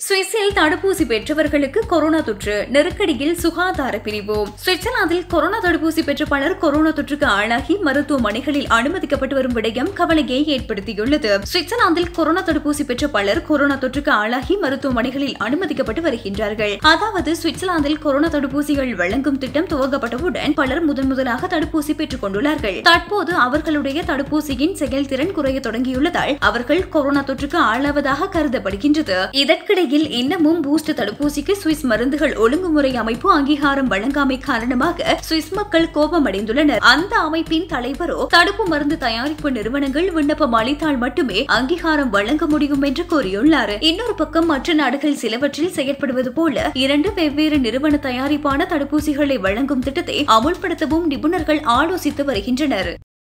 சுவிஸில் தடுப்பூசி பெற்றவர்களுக்கு கொரோனா தொற்று நெருக்கடியில் சுகாதார பிரிவு சுவிட்சர்லாந்தில் கொரோனா தடுப்பூசி பெற்ற பலர் கொரோனா தொற்றுக்கு ஆளாகி மருத்துவமனைகளில் அனுமதிக்கப்பட்டு வரும் விடயம் கவலையை ஏற்படுத்தியுள்ளது சுவிட்சர்லாந்தில் கொரோனா தடுப்பூசி பெற்ற பலர் கொரோனா தொற்றுக்கு ஆளாகி மருத்துவமனைகளில் அனுமதிக்கப்பட்டு வருகின்றார்கள் அதாவது சுவிட்சர்லாந்தில் கொரோனா தடுப்பூசிகள் வழங்கும் திட்டம் துவங்கப்பட்டவுடன் பலர் முதன் முதலாக தடுப்பூசி பெற்றுக் கொண்டுள்ளார்கள் தற்போது அவர்களுடைய தடுப்பூசியின் செயல்திறன் குறைய தொடங்கியுள்ளதால் அவர்கள் கொரோனா தொற்றுக்கு ஆளாவதாக கருதப்படுகின்றது இதற்கிடையில் இன்னமும் பூஸ்ட் தடுப்பூசிக்கு சுவிஸ் மருந்துகள் ஒழுங்குமுறை அமைப்பு அங்கீகாரம் வழங்காமை காரணமாக சுவிஸ் மக்கள் கோபமடைந்துள்ளனர் அந்த அமைப்பின் தலைவரோ தடுப்பு மருந்து தயாரிப்பு நிறுவனங்கள் விண்ணப்பம் அளித்தால் மட்டுமே அங்கீகாரம் வழங்க முடியும் என்று கூறியுள்ளார் இன்னொரு பக்கம் மற்ற நாடுகள் சிலவற்றில் செயற்படுவது போல இரண்டு வெவ்வேறு நிறுவன தயாரிப்பான தடுப்பூசிகளை வழங்கும் திட்டத்தை அமுல்படுத்தவும் நிபுணர்கள் ஆலோசித்து வருகின்றனர்